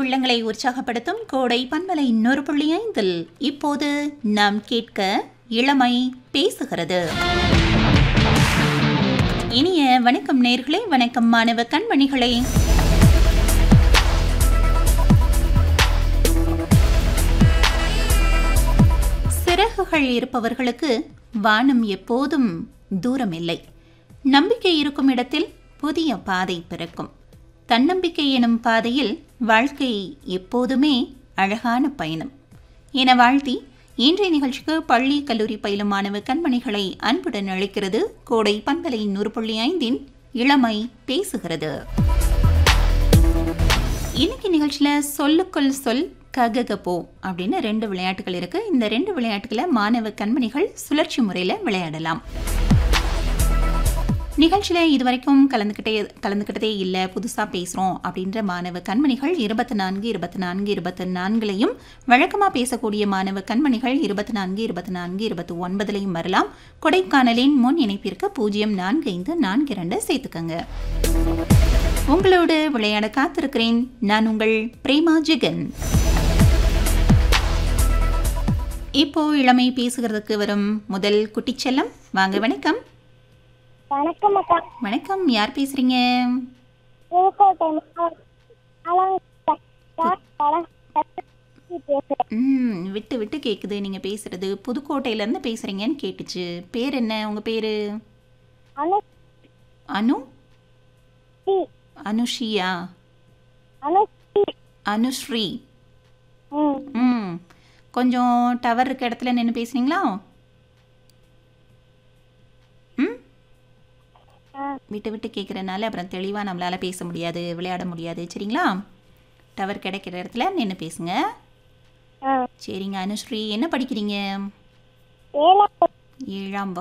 உள்ளங்களை உற்சாகப்படுத்தும் கோடை பண்பலை இன்னொரு புள்ளி ஐந்தில் இப்போது நாம் கேட்க இளமை பேசுகிறது இனிய வணக்கம் நேர்களே வணக்கம் மாணவ கண்மணிகளே சிறகுகள் இருப்பவர்களுக்கு வானம் எப்போதும் தூரம் இல்லை நம்பிக்கை இருக்கும் இடத்தில் புதிய பாதை பிறக்கும் தன்னம்பிக்கை எனும் பாதையில் வாழ்க்கை எப்போதுமே அழகான பயணம் என வாழ்த்தி இன்றைய நிகழ்ச்சிக்கு பள்ளி கல்லூரி பயிலும் மாணவ கண்மணிகளை அன்புடன் அழைக்கிறது கோடை பண்பலை நூறு புள்ளி ஐந்தின் இளமை பேசுகிறது இன்னைக்கு நிகழ்ச்சியில சொல்லுக்குள் சொல் கககபோ அப்படின்னு ரெண்டு விளையாட்டுகள் இருக்கு இந்த ரெண்டு விளையாட்டுகளை மாணவ கண்மணிகள் சுழற்சி முறையில விளையாடலாம் நிகழ்ச்சியில இதுவரைக்கும் கலந்துக்கிட்டே கலந்துக்கிட்டதே இல்லை புதுசாக பேசுகிறோம் அப்படின்ற மாணவ கண்மணிகள் இருபத்தி நான்கு இருபத்தி நான்கு இருபத்தி நான்குலையும் வழக்கமாக பேசக்கூடிய மாணவ கண்மணிகள் இருபத்தி நான்கு இருபத்தி நான்கு இருபத்தி ஒன்பதுலையும் வரலாம் கொடைக்கானலின் முன் இணைப்பிற்கு பூஜ்ஜியம் நான்கு ஐந்து நான்கு இரண்டு சேர்த்துக்கங்க உங்களோடு விளையாட காத்திருக்கிறேன் நான் உங்கள் பிரேமா ஜெகன் இப்போ இளமை பேசுகிறதுக்கு வரும் முதல் குட்டிச்செல்லம் வாங்க வணக்கம் வணக்கம் அக்கா வணக்கம் யார் பேசுறீங்க புதுக்கோட்டை மாவட்டம் பேசுறேன் ம் விட்டு விட்டு கேக்குது நீங்க பேசுறது புதுக்கோட்டையில இருந்து பேசுறீங்கன்னு கேட்டுச்சு பேர் என்ன உங்க பேரு அனு அனு ஸ்ரீ அனுஷியா அனு ஸ்ரீ அனுஸ்ரீ ம் ம் கொஞ்சம் டவர் இருக்க இடத்துல நின்று பேசுறீங்களா ம் ஆ விட்டு விட்டு கேட்குறனால அப்புறம் தெளிவாக நம்மளால் பேச முடியாது விளையாட முடியாது சரிங்களா டவர் கிடைக்கிற இடத்துல நின்று பேசுங்க ஆ சரிங்க அனுஸ்ரீ என்ன படிக்கிறீங்க ஏழாம் ஏழாம்